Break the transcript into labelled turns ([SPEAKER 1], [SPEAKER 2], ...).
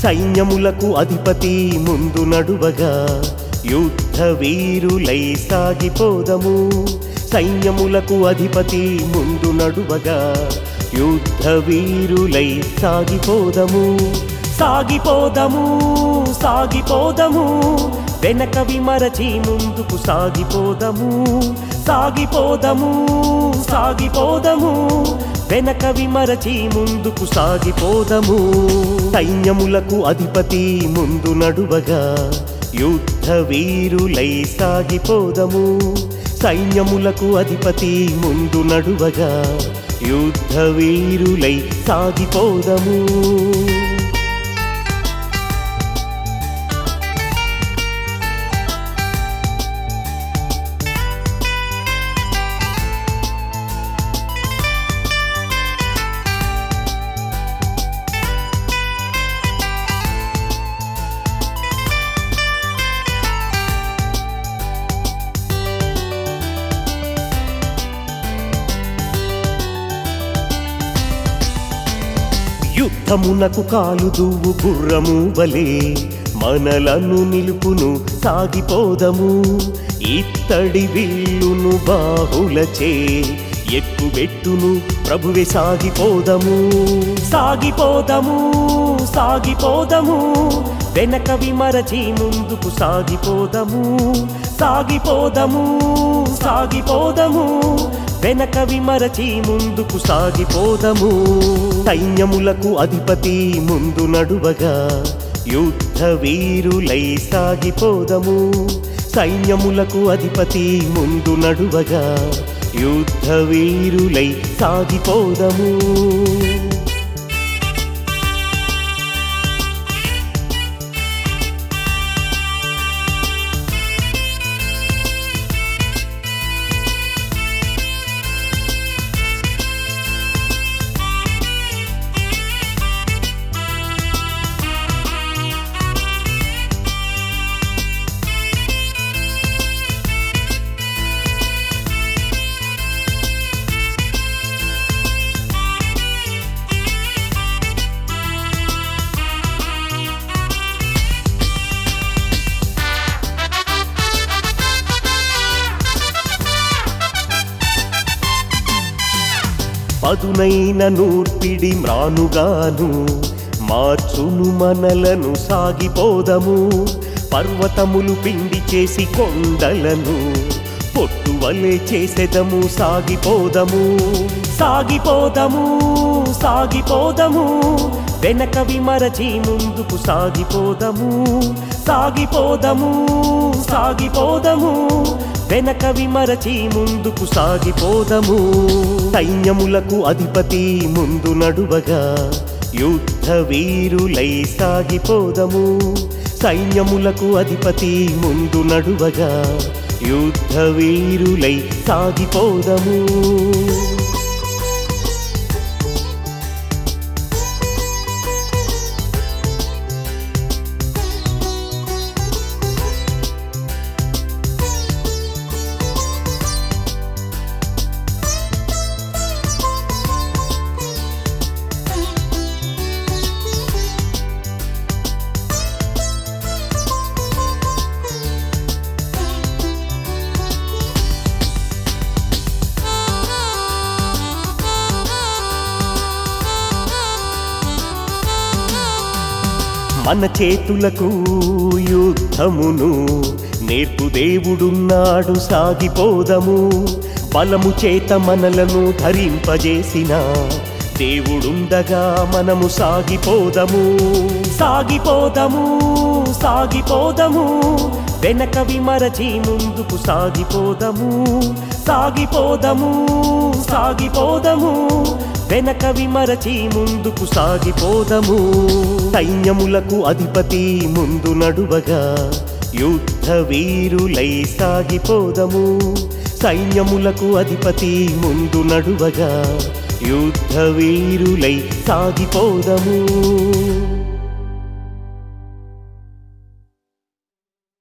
[SPEAKER 1] సైన్యములకు అధిపతి ముందు నడువగా యుద్ధ వీరులై సాగిపోదము సైన్యములకు అధిపతి ముందు నడువగా యుద్ధ వీరులై సాగిపోదము సాగిపోదము సాగిపోదము వెనక విమరచి ముందుకు సాగిపోదము సాగిపోదము సాగిపోదము వెనక విమరచి ముందుకు సాగిపోదము సైన్యములకు అధిపతి ముందు నడువగా యుద్ధ వీరులై సాగిపోదము సైన్యములకు అధిపతి ముందు నడువగా యుద్ధ వీరులై సాగిపోదము యుద్ధమునకు కాలు దువ్వు గుర్రము వలే మనలను నిలుపును సాగిపోదము ఇత్తడి విల్లును బాహులచే ఎక్కుబెట్టును ప్రభువే సాగిపోదము సాగిపోదము సాగిపోదము వెనక విమరచి ముందుకు సాగిపోదము సాగిపోదము సాగిపోదము వెనక విమరచి ముందుకు సాగిపోదము సైన్యములకు అధిపతి ముందు నడువగా యుద్ధ వీరులై సాగిపోదము సైన్యములకు అధిపతి ముందు నడువగా యుద్ధ వీరులై సాగిపోదము పదునైన నూర్పిడి మ్రానుగాను మార్చును మనలను సాగిపోదము పర్వతములు పిండి చేసి కొండలను పొట్టు వలె చేసెదము సాగిపోదము సాగిపోదము సాగిపోదము వెనక విమరచి ముందుకు సాగిపోదము సాగిపోదము సాగిపోదము వెనక విమరచి ముందుకు సాగిపోదము సైన్యములకు అధిపతి ముందు నడువగా యుద్ధ వీరులై సాగిపోదము సైన్యములకు అధిపతి ముందు నడువగా యుద్ధ వీరులై సాగిపోదము మన చేతులకు యుద్ధమును నేర్పు దేవుడున్నాడు సాగిపోదము బలము చేత మనలను ధరింపజేసిన దేవుడుండగా మనము సాగిపోదము సాగిపోదము సాగిపోదము వెనక విమరచి ముందుకు సాగిపోదము సాగిపోదము సాగిపోదము వెనక విమరచి ముందుకు సాగిపోదము సైన్యములకు అధిపతి ముందు నడువగా యుద్ధ వీరులై సాగిపోదము సైన్యములకు అధిపతి ముందు నడువగా యుద్ధ వీరులై సాగిపోదము